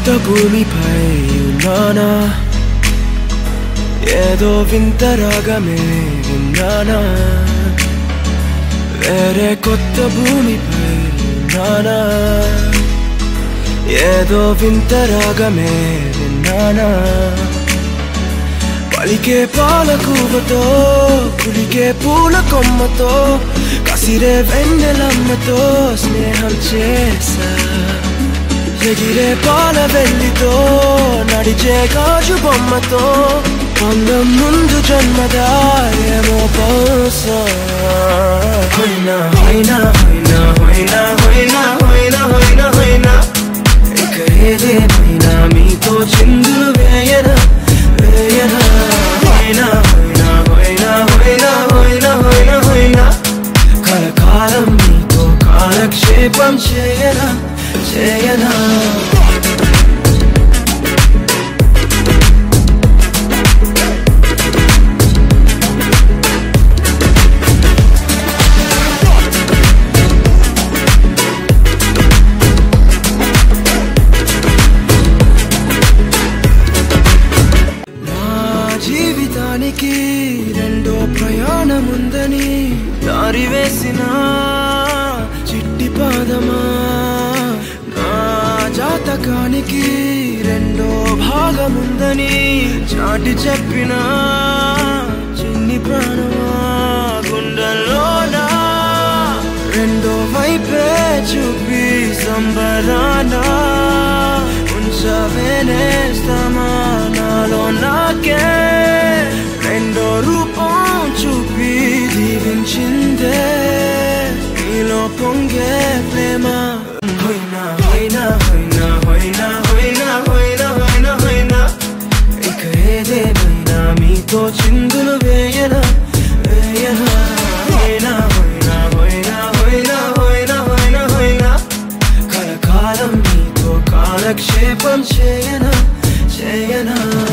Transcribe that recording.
కొత్త భూమిపై ఉన్నానా ఏదో వింత రాగమే విన్నానా వేరే కొత్త భూమిపై ఉన్నానా ఏదో వింత రాగమే విన్నానా పలికే పాలకూవతో కులికే పూల కొమ్మతో కసిరే వెన్నెలమ్మతో స్నేహం చేసా ఎగిరే పాల వెల్లితో నడిచే గాజు బొమ్మతో అందం ముందు జన్మదా ఏమో బహుశా హైనా హైనా హైనా హైనా హైనా హైనా హైనా హైనా ఇక ఏదేమైనా మీతో చిందులు వేయనా వేయనా హైనా హైనా హైనా హైనా హైనా హైనా హైనా కలకాలం మీతో కాలక్షేపం చేయనా చేయనా నా జీవితానికి రెండో ప్రయాణముందని దారి వేసిన చిట్టి పాదమా నా జాతకానికి రెండో భాగముందని చాటి చెప్పిన చిన్ని ప్రాణమా గుండెల్లోనా రెండో వైపే చూపి సంబరానా ఉంచవేనేస్తామా నాలో నాకే రెండో రూపం చూపి దీవించిందే నీలో పొంగే ప్రేమ హైనా హైనా హైనా హైనా హైనా హైనా హైనా హైనా ఇక ఏదేమైనా మీతో చిందులు వేయనా వేయనా హైనా హైనా హైనా హైనా హైనా హైనా హైనా కలకాలం మీతో కాలక్షేపం చేయనా చేయనా